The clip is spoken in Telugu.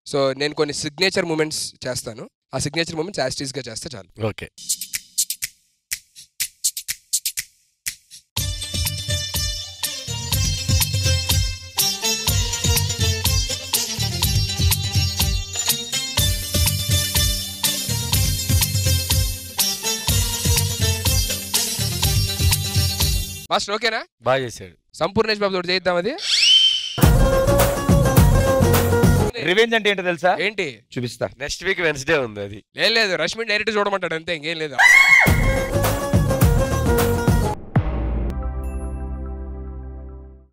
సో నేను కొన్ని సిగ్నేచర్ మూమెంట్స్ చేస్తాను ఆ సిగ్నేచర్ మూమెంట్స్ యాస్టీస్గా చేస్తే చాలు ఓకే మాస్టర్ ఓకేనా బాగా చేశాడు సంపూర్ణేష్ బాబు తోటి చేద్దాం అది రివెంజ్ అంటే ఏంటో తెలుసా ఏంటి చూపిస్తా నెక్స్ట్ వీక్ వెన్స్డే ఉంది అది లేదు లేదు రష్మిన్ డైరెక్ట్ చూడమంటాడు అంతే ఇంకేం లేదు